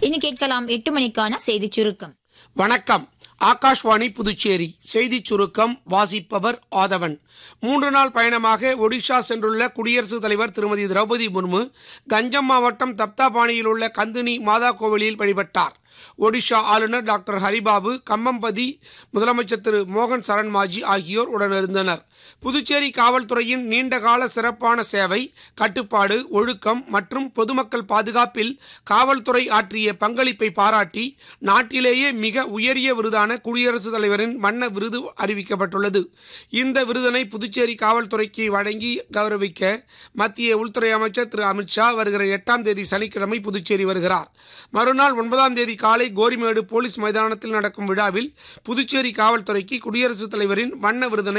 இனி கேட்கலாம் எட்டு மணிக்கான செய்திச் சுருக்கம் வணக்கம் ஆகாஷ்வாணி புதுச்சேரி செய்திச் சுருக்கம் வாசிப்பவர் ஆதவன் மூன்று நாள் பயணமாக ஒடிஷா சென்றுள்ள குடியரசுத் தலைவர் திருமதி திரௌபதி முர்மு கஞ்சம் மாவட்டம் தப்தாபாணியில் உள்ள கந்துனி மாதா கோவிலில் வழிபட்டார் ஒடிஷா ஆளுநர் டாக்டர் ஹரிபாபு கம்மம்பதி முதலமைச்சர் திரு மோகன் சரண் மாஜி ஆகியோர் உடனிருந்தனர் புதுச்சேரி காவல்துறையின் நீண்டகால சிறப்பான சேவை கட்டுப்பாடு ஒழுக்கம் மற்றும் பொதுமக்கள் பாதுகாப்பில் காவல்துறை ஆற்றிய பங்களிப்பை பாராட்டி நாட்டிலேயே மிக உயரிய விருதான குடியரசுத் தலைவரின் வண்ண விருது அறிவிக்கப்பட்டுள்ளது இந்த விருதினை புதுச்சேரி காவல்துறைக்கு வழங்கி கௌரவிக்க மத்திய உள்துறை அமைச்சர் திரு அமித்ஷா வருகிற எட்டாம் தேதி சனிக்கிழமை புதுச்சேரி வருகிறார் மறுநாள் ஒன்பதாம் தேதி காலை கோரிமேடு போலீஸ் மைதானத்தில் நடக்கும் விழாவில் புதுச்சேரி காவல்துறைக்கு குடியரசுத் தலைவரின் வண்ண விருதினை